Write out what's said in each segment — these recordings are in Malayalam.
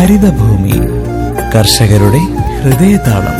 ഹരിതഭൂമി കർഷകരുടെ ഹൃദയതാളം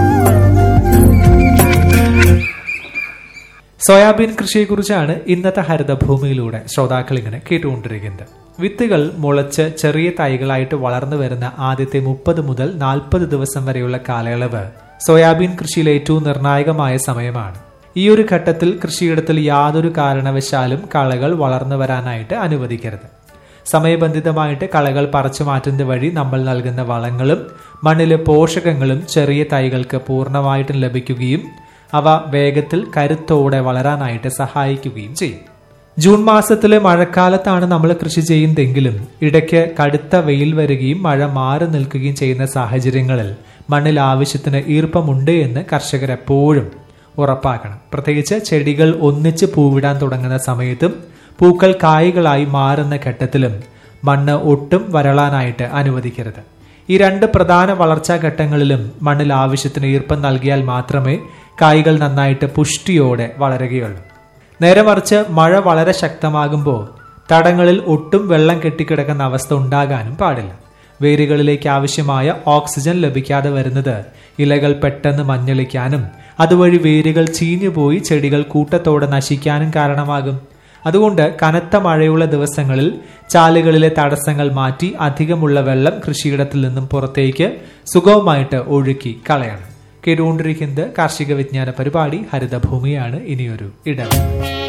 സോയാബീൻ കൃഷിയെക്കുറിച്ചാണ് ഇന്നത്തെ ഹരിതഭൂമിയിലൂടെ ശ്രോതാക്കൾ ഇങ്ങനെ കേട്ടുകൊണ്ടിരിക്കുന്നത് വിത്തുകൾ മുളച്ച് ചെറിയ തൈകളായിട്ട് വളർന്നു വരുന്ന ആദ്യത്തെ മുപ്പത് മുതൽ നാൽപ്പത് ദിവസം വരെയുള്ള കാലയളവ് സോയാബീൻ കൃഷിയിൽ ഏറ്റവും നിർണായകമായ സമയമാണ് ഈ ഒരു ഘട്ടത്തിൽ കൃഷിയിടത്തിൽ യാതൊരു കാരണവശാലും കളകൾ വളർന്നു വരാനായിട്ട് അനുവദിക്കരുത് സമയബന്ധിതമായിട്ട് കളകൾ പറിച്ചു മാറ്റുന്നത് വഴി നമ്മൾ നൽകുന്ന വളങ്ങളും മണ്ണിലെ പോഷകങ്ങളും ചെറിയ തൈകൾക്ക് പൂർണ്ണമായിട്ടും ലഭിക്കുകയും അവ വേഗത്തിൽ കരുത്തോടെ വളരാനായിട്ട് സഹായിക്കുകയും ചെയ്യും ജൂൺ മാസത്തിലെ മഴക്കാലത്താണ് നമ്മൾ കൃഷി ചെയ്യുന്നതെങ്കിലും ഇടയ്ക്ക് കടുത്ത വെയിൽ വരികയും മഴ മാറി നിൽക്കുകയും ചെയ്യുന്ന സാഹചര്യങ്ങളിൽ മണ്ണിൽ ആവശ്യത്തിന് ഈർപ്പമുണ്ട് എന്ന് കർഷകർ എപ്പോഴും ഉറപ്പാക്കണം പ്രത്യേകിച്ച് ചെടികൾ ഒന്നിച്ച് പൂവിടാൻ തുടങ്ങുന്ന സമയത്തും പൂക്കൾ കായ്കളായി മാറുന്ന ഘട്ടത്തിലും മണ്ണ് ഒട്ടും വരളാനായിട്ട് അനുവദിക്കരുത് ഈ രണ്ട് പ്രധാന വളർച്ചാ ഘട്ടങ്ങളിലും മണ്ണിൽ ആവശ്യത്തിന് ഈർപ്പം നൽകിയാൽ മാത്രമേ കായ്കൾ നന്നായിട്ട് പുഷ്ടിയോടെ വളരുകയുള്ളൂ നേരെ മറിച്ച് മഴ വളരെ ശക്തമാകുമ്പോൾ തടങ്ങളിൽ ഒട്ടും വെള്ളം കെട്ടിക്കിടക്കുന്ന അവസ്ഥ ഉണ്ടാകാനും പാടില്ല വേരുകളിലേക്ക് ആവശ്യമായ ഓക്സിജൻ ലഭിക്കാതെ വരുന്നത് ഇലകൾ പെട്ടെന്ന് മഞ്ഞളിക്കാനും അതുവഴി വേരുകൾ ചീഞ്ഞുപോയി ചെടികൾ കൂട്ടത്തോടെ നശിക്കാനും കാരണമാകും അതുകൊണ്ട് കനത്ത മഴയുള്ള ദിവസങ്ങളിൽ ചാലുകളിലെ തടസ്സങ്ങൾ മാറ്റി അധികമുള്ള വെള്ളം കൃഷിയിടത്തിൽ നിന്നും പുറത്തേക്ക് സുഗമമായിട്ട് ഒഴുക്കി കളയണം കേട്ടുകൊണ്ടിരിക്കുന്നത് കാർഷിക വിജ്ഞാന പരിപാടി ഹരിതഭൂമിയാണ് ഇനിയൊരു ഇടം